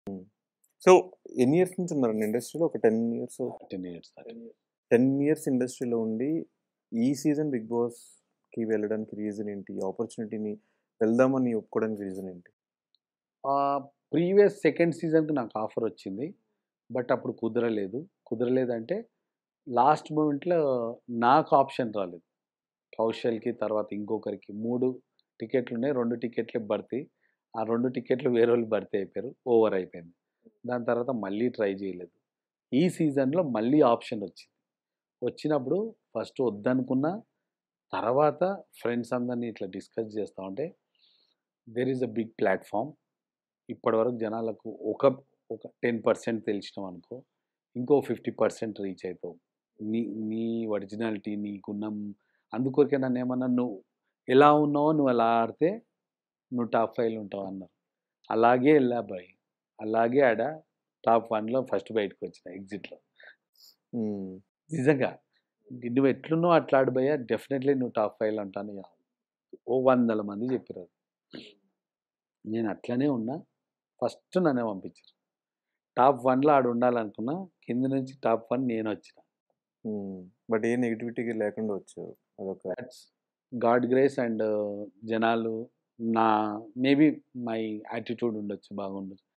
So ఎన్ని years నుంచి ఉన్నారండి ఇండస్ట్రీలో ఒక ten years ten years ten years ఇండస్ట్రీలో ఉండి ఈ సీజన్ బిగ్ బాస్కి వెళ్ళడానికి రీజన్ ఏంటి ఆపర్చునిటీని వెళ్దామని ఒప్పుకోవడానికి రీజన్ ఏంటి ప్రీవియస్ సెకండ్ సీజన్కి నాకు ఆఫర్ వచ్చింది బట్ అప్పుడు కుదరలేదు కుదరలేదంటే లాస్ట్ మూమెంట్లో నాకు ఆప్షన్ రాలేదు కౌశల్కి తర్వాత ఇంకొకరికి మూడు టికెట్లు ఉన్నాయి రెండు టికెట్లే భర్తీ ఆ రెండు టికెట్లు వేరే వాళ్ళు భర్తీ అయిపోయారు ఓవర్ అయిపోయింది దాని తర్వాత మళ్ళీ ట్రై చేయలేదు ఈ సీజన్లో మళ్ళీ ఆప్షన్ వచ్చింది వచ్చినప్పుడు ఫస్ట్ వద్దనుకున్నా తర్వాత ఫ్రెండ్స్ అందరినీ ఇట్లా డిస్కస్ చేస్తూ ఉంటే there is a big platform ఇప్పటివరకు జనాలకు ఒక ఒక టెన్ పర్సెంట్ తెలిసినాం అనుకో ఇంకో ఫిఫ్టీ పర్సెంట్ రీచ్ అవుతావు నీ నీ ఒరిజినాలిటీ నీకున్న అందుకొరకే నన్ను ఏమన్నా నువ్వు ఎలా ఉన్నావో నువ్వు అలా ఆడితే నువ్వు టాప్ ఫైవ్లో ఉంటావు అన్నారు అలాగే వెళ్ళా బాయ్ అలాగే ఆడ టాప్ వన్లో ఫస్ట్ బయటకు వచ్చిన ఎగ్జిట్లో మ్మ్. నిజంగా నువ్వు ఎట్లున్నావు అట్లా ఆడు భయ్యా డెఫినెట్లీ నువ్వు టాప్ ఫైవ్లో ఉంటాను ఇక. ఓ వందల మంది చెప్పారు నేను అట్లనే ఉన్నా ఫస్ట్ నన్నే పంపించారు టాప్ వన్లో ఆడు ఉండాలనుకున్నా కింద నుంచి టాప్ వన్ నేను వచ్చిన మ్మ్. బట్ ఏ నెగిటివిటీ లేకుండా వచ్చారు అదొక దట్స్ గాడ్ గ్రేస్ అండ్ జనాలు నా మేబీ మై యాటిట్యూడ్ ఉండొచ్చు బాగుండొచ్చు